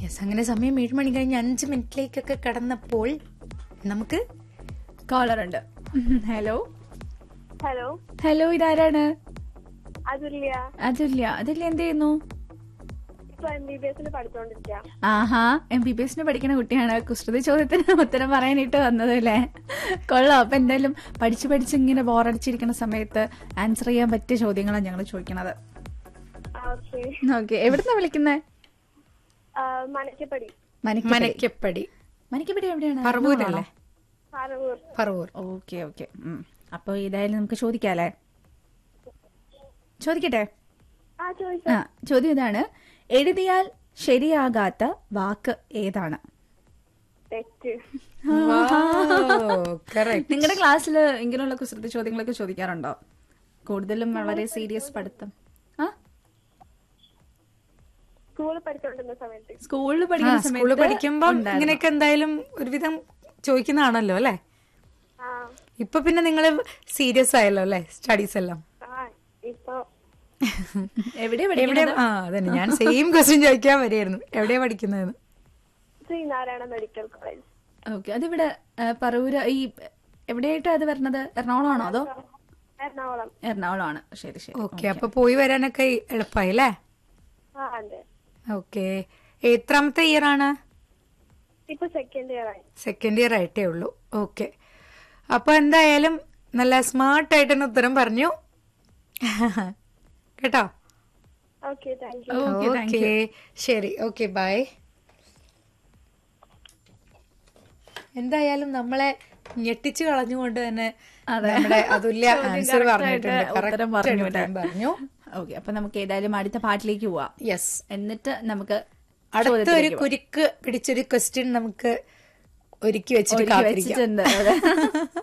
Yes അങ്ങനെ സമയം ഏഴ് മണി കഴിഞ്ഞ് അഞ്ച് മിനിറ്റിലേക്കൊക്കെ കടന്നപ്പോൾ നമുക്ക് കോളർ ഉണ്ട് ഹലോ ഹലോ ഹലോ ഇതാരാണ് അതുല്യ അതുല്യ അതുല്യ എന്ത് ചെയ്യുന്നു ഇപ്പൊ എം ബി ബി എസിന് പഠിച്ചോണ്ടിരിക്കാം ആഹാ എം ബി ബി എസിന് പഠിക്കുന്ന കുട്ടിയാണ് കുസൃതി ചോദ്യത്തിന് ഉത്തരം പറയാനായിട്ട് വന്നത് അല്ലേ കൊള്ളാം അപ്പൊ എന്തായാലും പഠിച്ച് പഠിച്ച് ഇങ്ങനെ ബോറടിച്ചിരിക്കുന്ന സമയത്ത് ആൻസർ ചെയ്യാൻ പറ്റിയ ചോദ്യങ്ങളാണ് ഞങ്ങൾ ചോദിക്കണത് ഓക്കെ ഓക്കെ എവിടുന്നാ വിളിക്കുന്നത് മനക്കപ്പടി മനക്കപ്പടി മനക്കപ്പടി മനക്കപ്പടി എവിടെയാണ് പറവൂരല്ലേ പറവൂർ പറവൂർ ഓക്കെ ഓക്കെ അപ്പൊ ഇതായാലും നമുക്ക് ചോദിക്കാല്ലേ ചോദിക്കട്ടെ ആ ചോദിച്ചു ആ ചോദ്യം ഇതാണ് എഴുതിയാൽ ശരിയാകാത്ത വാക്ക് ഏതാണ് തെറ്റ് കറക്റ്റ് നിങ്ങളുടെ ക്ലാസ്സിൽ ഇങ്ങനെയുള്ള കുസൃതി ചോദ്യങ്ങളൊക്കെ ചോദിക്കാറുണ്ടോ കൂടുതലും വളരെ സീരിയസ് പഠിത്തം ആ സ്കൂളിൽ പഠിച്ചോണ്ടിരുന്ന സമയത്ത് സ്കൂളിൽ പഠിക്കുന്ന സ്കൂളിൽ സമയത്ത് പഠിക്കുമ്പം ഉണ്ടായിരുന്നു. ഇങ്ങനെയൊക്കെ എന്തായാലും ഒരുവിധം ചോദിക്കുന്നതാണല്ലോ അല്ലെ ആ ഇപ്പൊ പിന്നെ നിങ്ങൾ സീരിയസ് ആയല്ലോ അല്ലെ സ്റ്റഡീസ് എല്ലാം ആ ഇപ്പൊ എവിടെ എവിടെ പഠിക്കുന്നത് ആ അതന്നെ ഞാൻ സെയിം ക്വസ്റ്റ്യൻ ചോദിക്കാൻ വരികയായിരുന്നു എവിടെയാ പഠിക്കുന്നതെന്ന് ശ്രീനാരായണ മെഡിക്കൽ കോളേജ് ഓക്കെ അതിവിടെ ആ, പറവൂര് ഈ എവിടെയായിട്ടാ അത് വരുന്നത് എറണാകുളമാണോ അതോ എറണാകുളം എറണാകുളമാണ് ശരി ശരി ഓക്കെ അപ്പൊ പോയി വരാനൊക്കെ എളുപ്പമായി അല്ലേ ആ അതെ ഓക്കെ എത്രാമത്തെ ഇയർ ആണ് ഇപ്പൊ സെക്കൻഡ് ഇയർ ആയി സെക്കൻഡ് ഇയർ ആയിട്ടേ ഉള്ളൂ ഓക്കെ അപ്പൊ എന്തായാലും നല്ല സ്മാർട്ട് ആയിട്ട് തന്നെ ഉത്തരം പറഞ്ഞു കേട്ടോ okay thank you Okay, thank okay ശരി ഓക്കെ ബൈ എന്തായാലും നമ്മളെ ഞെട്ടിച്ചു കളഞ്ഞുകൊണ്ട് തന്നെ നമ്മുടെ അതുല്യ ആൻസർ correct പറഞ്ഞിട്ടുണ്ട് ആയിട്ട് Correct ഉത്തരം പറഞ്ഞു ഉത്തരം പറഞ്ഞു ഓക്കെ അപ്പൊ നമുക്ക് ഏതായാലും അടുത്ത പാട്ടിലേക്ക് പോവാം യെസ് എന്നിട്ട് നമുക്ക് അടുത്തൊരു ചോദ്യത്തിലേക്ക് പോവാം. കുരുക്ക് പിടിച്ചൊരു ക്വസ്റ്റ്യൻ നമുക്ക് ഒരുക്കി വെച്ചിട്ട് ഒരുക്കി കാത്തിരിക്കാം വെച്ചിട്ടുണ്ട് അതെ.